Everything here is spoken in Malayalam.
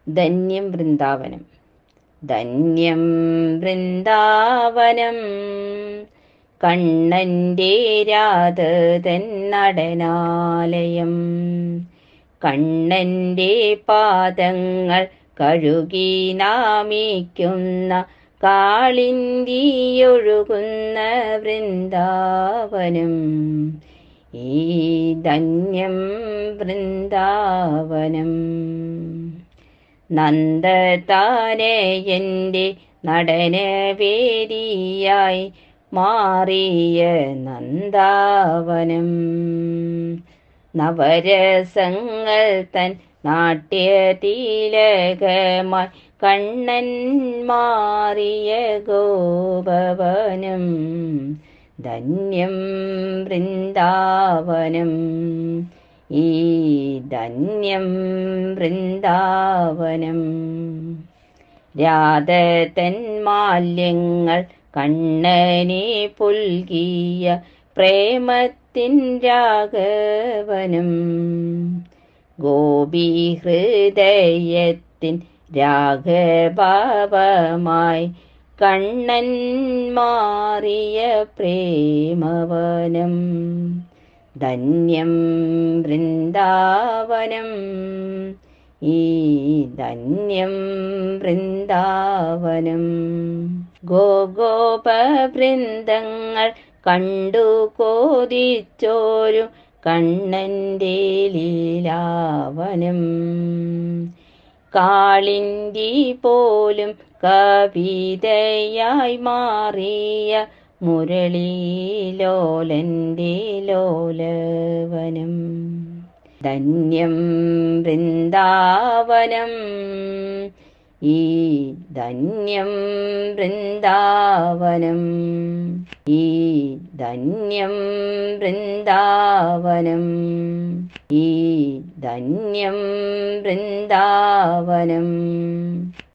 ധന്യം വൃന്ദാവനം ധന്യം വൃന്ദാവനം കണ്ണൻ്റെ രാധതൻ നടനാലയം കണ്ണൻ്റെ പാദങ്ങൾ കഴുകി നാമിക്കുന്ന കാളിന്തിയൊഴുകുന്ന വൃന്ദാവനം ഈ ധന്യം വൃന്ദാവനം നന്ദതാനയൻ്റെ നടനവേദിയായി മാറിയ നന്ദാവനം നവരസങ്ങൾ തൻ നാട്യതിലകമായി കണ്ണൻ മാറിയ ഗോപവനം ധന്യം വൃന്ദാവനം ഈ ധന്യം വൃന്ദാവനം രാധതൻ മാല്യങ്ങൾ കണ്ണനെ പുൽകിയ പ്രേമത്തിൻ രാഘവനം ഗോപി ഹൃദയത്തിൻ രാഘഭാവമായി കണ്ണൻ മാറിയ പ്രേമവനം ധന്യം വൃന്ദാവനം ഈ ധന്യം വൃന്ദാവനം ഗോഗോപവൃന്ദങ്ങൾ കണ്ടു കോതിച്ചോരു കണ്ണൻ്റെ ലീലാവനം കാളിന്തി പോലും കവിതയായി മാറിയ മുരളീലോലൻ്റെ ലോലവനം ധന്യം വൃന്ദാവനം ഈ ധന്യം വൃന്ദാവനം ഈ ധന്യം വൃന്ദാവനം ഈ ധന്യം വൃന്ദാവനം